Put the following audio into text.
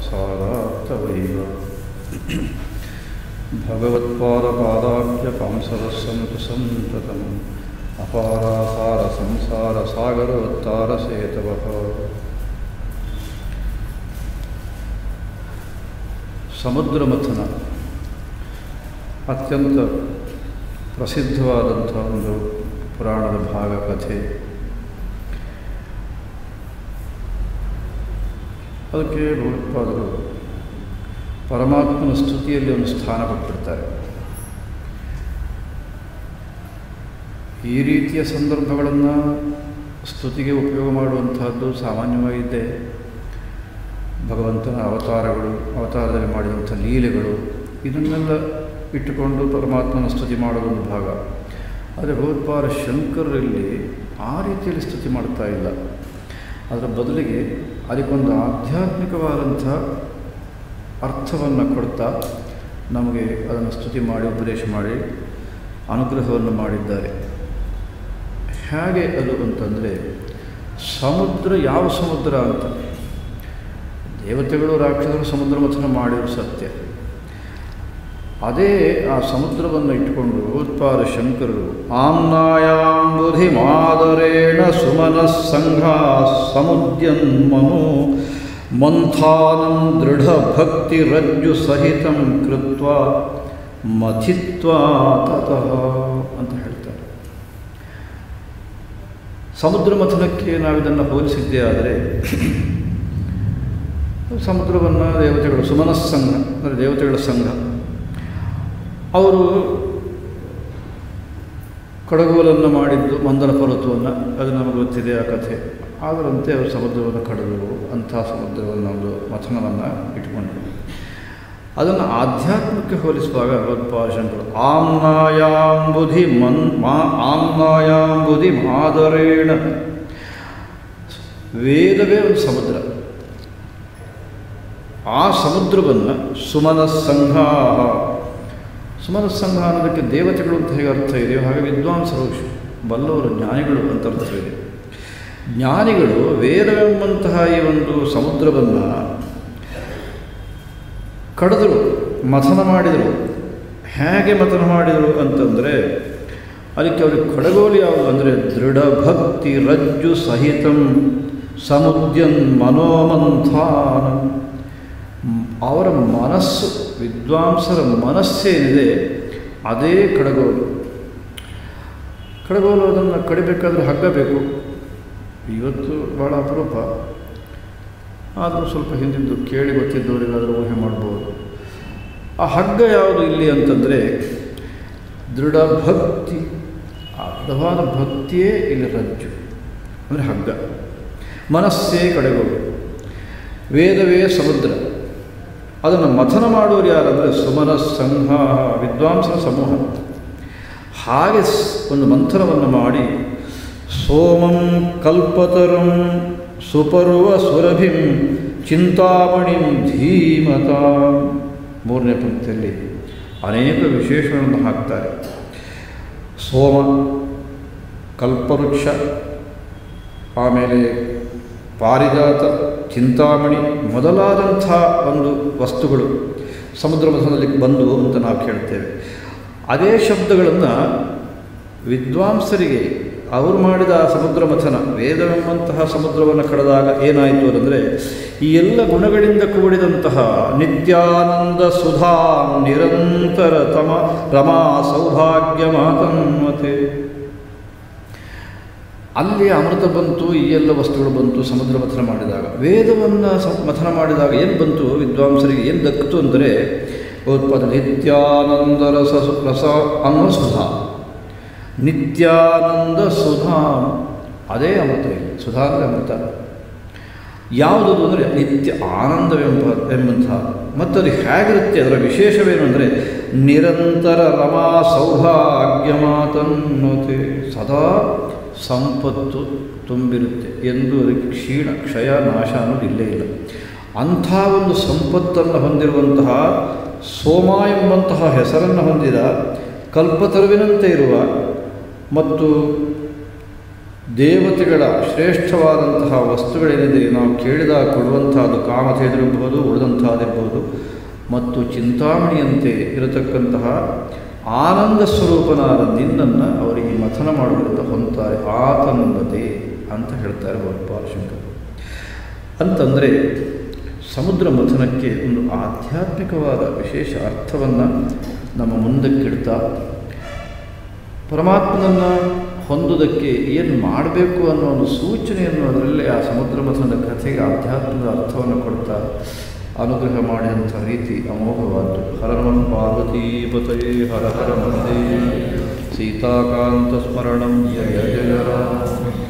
ಸಾರಾರ್ಥವೈವ ಭಗವತ್ಪಾದಪಾದಾಖ್ಯ ಕಾಂಸರಸ್ಸಂತು ಸಂತತಂ ಅಪಾರಾಸಾರ ಸಂಸಾರ ಸಾಗರೋತ್ತಾರ ಸೇತವಃ ಸಮುದ್ರ ಮಥನ ಅತ್ಯಂತ ಪ್ರಸಿದ್ಧವಾದಂಥ ಒಂದು ಪುರಾಣದ ಭಾಗ ಕಥೆ ಅದಕ್ಕೆ ಭಗವತ್ಪಾದರು ಪರಮಾತ್ಮನ ಸ್ತುತಿಯಲ್ಲಿ ಒಂದು ಸ್ಥಾನ ಕೊಟ್ಬಿಡ್ತಾರೆ ಈ ರೀತಿಯ ಸಂದರ್ಭಗಳನ್ನು ಸ್ತುತಿಗೆ ಉಪಯೋಗ ಮಾಡುವಂತಹದ್ದು ಸಾಮಾನ್ಯವಾಗಿದೆ ಭಗವಂತನ ಅವತಾರಗಳು ಅವತಾರದಲ್ಲಿ ಮಾಡಿದಂಥ ಲೀಲೆಗಳು ಇದನ್ನೆಲ್ಲ ಇಟ್ಟುಕೊಂಡು ಪರಮಾತ್ಮನ ಸ್ತುತಿ ಮಾಡೋದೊಂದು ಭಾಗ ಆದರೆ ಭಗವತ್ಪಾದ ಶಂಕರಲ್ಲಿ ಆ ರೀತಿಯಲ್ಲಿ ಸ್ತುತಿ ಮಾಡ್ತಾ ಇಲ್ಲ ಅದರ ಬದಲಿಗೆ ಅದಕ್ಕೊಂದು ಆಧ್ಯಾತ್ಮಿಕವಾದಂಥ ಅರ್ಥವನ್ನು ಕೊಡ್ತಾ ನಮಗೆ ಅದನ್ನು ಸ್ತುತಿ ಮಾಡಿ ಉಪದೇಶ ಮಾಡಿ ಅನುಗ್ರಹವನ್ನು ಮಾಡಿದ್ದಾರೆ ಹೇಗೆ ಅದು ಅಂತಂದರೆ ಸಮುದ್ರ ಯಾವ ಸಮುದ್ರ ಅಂತ ದೇವತೆಗಳು ರಾಕ್ಷಸರು ಸಮುದ್ರ ಮಥನ ಮಾಡಿದ್ರು ಸತ್ಯ ಅದೇ ಆ ಸಮುದ್ರವನ್ನು ಇಟ್ಟುಕೊಂಡು ಉತ್ಪಾದ ಶಂಕರರು ಆಮ್ನಾಯಾಂಬುಧಿ ಮಾದರೇಣ ಸುಮನ ಸಂಘ ಸಮುದ್ಯನ್ಮನು ಮಂಥಾನಂ ದೃಢ ಭಕ್ತಿ ರಜ್ಜು ಸಹಿತಂ ಕೃತ್ವ ಮಥಿತ್ವಾ ತತಃ ಅಂತ ಹೇಳ್ತಾರೆ ಸಮುದ್ರ ಮಥನಕ್ಕೆ ನಾವಿದನ್ನು ಹೋಲಿಸಿದ್ದೇ ಆದರೆ ಸಮುದ್ರವನ್ನು ದೇವತೆಗಳು ಸುಮನಸ್ಸಂಘ ಅಂದರೆ ದೇವತೆಗಳ ಸಂಘ ಅವರು ಕಡಗೋಲನ್ನು ಮಾಡಿದ್ದು ಮಂದರ ಪರ್ವತವನ್ನು ಅದು ನಮಗೆ ಗೊತ್ತಿದೆ ಆ ಕಥೆ ಅದರಂತೆ ಅವರು ಸಮುದ್ರವನ್ನು ಕಡದರು ಅಂಥ ಸಮುದ್ರವನ್ನು ಒಂದು ಮಥನವನ್ನು ಇಟ್ಕೊಂಡರು ಅದನ್ನು ಆಧ್ಯಾತ್ಮಕ್ಕೆ ಹೋಲಿಸುವಾಗ ಭಗವತ್ಪಾಶಂಕರು ಆಮ್ನಾಯಾಂಬುಧಿ ಮನ್ ಮಾ ಆಮ್ನಾಯಾಂಬುಧಿ ಮಾದರೇಣ ವೇದವೇ ಒಂದು ಸಮುದ್ರ ಆ ಸಮುದ್ರವನ್ನು ಸುಮನ ಸಂಘ ಸುಮನ ಸಂಘ ಅನ್ನೋದಕ್ಕೆ ದೇವತೆಗಳು ಅಂತ ಹೇಗೆ ಅರ್ಥ ಇದೆಯೋ ಹಾಗೆ ವಿದ್ವಾಂಸರು ಬಲ್ಲವರು ಜ್ಞಾನಿಗಳು ಅಂತ ಅರ್ಥ ಇದೆ ಜ್ಞಾನಿಗಳು ವೇದವೆಂಬಂತಹ ಈ ಒಂದು ಸಮುದ್ರವನ್ನು ಕಡಿದರು ಮಥನ ಮಾಡಿದರು ಹೇಗೆ ಮಥನ ಮಾಡಿದರು ಅಂತಂದರೆ ಅದಕ್ಕೆ ಅವ್ರಿಗೆ ಕಡಗೋಲು ಯಾವುದು ಅಂದರೆ ದೃಢ ಭಕ್ತಿ ರಜ್ಜು ಸಹಿತಂ ಸಮುದ್ಯನ್ ಮನೋಮಂಥಾನ ಅವರ ಮನಸ್ಸು ವಿದ್ವಾಂಸರ ಮನಸ್ಸೇನಿದೆ ಅದೇ ಕಡಗೋಲು ಕಡಗೋಲು ಅದನ್ನು ಕಡಿಬೇಕಾದ್ರೆ ಹಗ್ಗ ಬೇಕು ಇವತ್ತು ಭಾಳ ಅಪರೂಪ ಆದರೂ ಸ್ವಲ್ಪ ಹಿಂದಿದ್ದು ಕೇಳಿ ಗೊತ್ತಿದ್ದವರಿಗಾದರೂ ಊಹೆ ಮಾಡ್ಬೋದು ಆ ಹಗ್ಗ ಯಾವುದು ಇಲ್ಲಿ ಅಂತಂದರೆ ದೃಢ ಭಕ್ತಿ ಆ ದೃಢವಾದ ಭಕ್ತಿಯೇ ಇಲ್ಲಿ ರಜ್ಜು ಅಂದರೆ ಹಗ್ಗ ಮನಸ್ಸೇ ಕಡೆಗೋಲು ವೇದವೇ ಸಮುದ್ರ ಅದನ್ನು ಮಥನ ಮಾಡುವವರು ಯಾರಂದರೆ ಸುಮನ ಸಂಘ ವಿದ್ವಾಂಸರ ಸಮೂಹ ಹಾಗೆ ಒಂದು ಮಂಥನವನ್ನು ಮಾಡಿ ಸೋಮಂ ಕಲ್ಪತರಂ ಸುಪರ್ವ ಸುರಭಿಂ ಚಿಂತಾಮಣಿಂ ಧೀಮತ ಮೂರನೇ ಪಂಕ್ತಿಯಲ್ಲಿ ಅನೇಕ ವಿಶೇಷಗಳನ್ನು ಹಾಕ್ತಾರೆ ಸೋಮ ಕಲ್ಪವೃಕ್ಷ ಆಮೇಲೆ ಪಾರಿಜಾತ ಚಿಂತಾಮಣಿ ಮೊದಲಾದಂಥ ಒಂದು ವಸ್ತುಗಳು ಸಮುದ್ರ ಮಥನದಲ್ಲಿ ಬಂದು ಅಂತ ನಾವು ಕೇಳ್ತೇವೆ ಅದೇ ಶಬ್ದಗಳನ್ನು ವಿದ್ವಾಂಸರಿಗೆ ಅವರು ಮಾಡಿದ ಸಮುದ್ರ ಮಥನ ವೇದವೆಂಬಂತಹ ಸಮುದ್ರವನ್ನು ಕಳೆದಾಗ ಏನಾಯಿತು ಅಂದರೆ ಈ ಎಲ್ಲ ಗುಣಗಳಿಂದ ಕೂಡಿದಂತಹ ನಿತ್ಯಾನಂದ ಸುಧಾ ನಿರಂತರ ತಮ ರಮಾ ಸೌಭಾಗ್ಯ ಮಾತನ್ಮತೆ ಅಲ್ಲಿ ಅಮೃತ ಬಂತು ಈ ಎಲ್ಲ ವಸ್ತುಗಳು ಬಂತು ಸಮುದ್ರ ಮಥನ ಮಾಡಿದಾಗ ವೇದವನ್ನು ಮಥನ ಮಾಡಿದಾಗ ಏನು ಬಂತು ವಿದ್ವಾಂಸರಿಗೆ ಏನು ದಕ್ಕಿತು ಅಂದರೆ ಉತ್ಪದ ನಿತ್ಯಾನಂದ ರಸ ರಸ ಅನ್ನೋ ಸುಧಾ ನಿತ್ಯಾನಂದ ಸುಧಾ ಅದೇ ಅಮೃತ ಇಲ್ಲಿ ಸುಧಾ ಅಂದರೆ ಅಮೃತ ಯಾವುದದು ಅಂದರೆ ನಿತ್ಯ ಆನಂದವೆಂಬ ಎಂಬಂತಹ ಮತ್ತು ಅದು ಹೇಗಿರುತ್ತೆ ಅದರ ವಿಶೇಷವೇನು ಅಂದರೆ ನಿರಂತರ ರಮಾ ಸೌಭಾಗ್ಯ ಮಾತನ್ನೋತೆ ಸದಾ ಸಂಪತ್ತು ತುಂಬಿರುತ್ತೆ ಎಂದು ಅದಕ್ಕೆ ಕ್ಷೀಣ ಕ್ಷಯ ನಾಶ ಅನ್ನೋದು ಇಲ್ಲೇ ಇಲ್ಲ ಅಂಥ ಒಂದು ಸಂಪತ್ತನ್ನು ಹೊಂದಿರುವಂತಹ ಸೋಮ ಎಂಬಂತಹ ಹೆಸರನ್ನು ಹೊಂದಿದ ಕಲ್ಪತರುವಿನಂತೆ ಇರುವ ಮತ್ತು ದೇವತೆಗಳ ಶ್ರೇಷ್ಠವಾದಂತಹ ವಸ್ತುಗಳೇನಿದೆ ನಾವು ಕೇಳಿದಾಗ ಕೊಡುವಂತಹದ್ದು ಕಾಮಧೇನಿರಬಹುದು ಉಳಿದಂತಹದಿರಬಹುದು ಮತ್ತು ಚಿಂತಾಮಣಿಯಂತೆ ಇರತಕ್ಕಂತಹ ಆನಂದ ಸ್ವರೂಪನಾದ ನಿನ್ನನ್ನು ಅವರಿಗೆ ಮಥನ ಮಾಡುವುದರಿಂದ ಹೊಂತಾರೆ ಆತಂದತೆ ಅಂತ ಹೇಳ್ತಾರೆ ಭಗವತ್ಪಾಲಶಂಕರ್ ಅಂತಂದರೆ ಸಮುದ್ರ ಮಥನಕ್ಕೆ ಒಂದು ಆಧ್ಯಾತ್ಮಿಕವಾದ ವಿಶೇಷ ಅರ್ಥವನ್ನು ನಮ್ಮ ಮುಂದಕ್ಕಿಡ್ತಾ ಪರಮಾತ್ಮನನ್ನು ಹೊಂದುವುದಕ್ಕೆ ಏನು ಮಾಡಬೇಕು ಅನ್ನೋ ಒಂದು ಸೂಚನೆಯನ್ನು ಅದರಲ್ಲೇ ಆ ಸಮುದ್ರ ಮಥನದ ಕಥೆಗೆ ಆಧ್ಯಾತ್ಮದ ಅರ್ಥವನ್ನು ಕೊಡ್ತಾ ಅನುಗ್ರಹ ಮಾಡಿದಂಥ ರೀತಿ ಅಮೋಘವಾದ್ದು ಹರನಂ ಪಾರ್ವತೀಪತಯೇ ಹರ ಹರ ಮಂದೇ ಸೀತಾಕಾಂತ ಸ್ಮರಣಂ ಜಯ ಜಯ ರಾಮ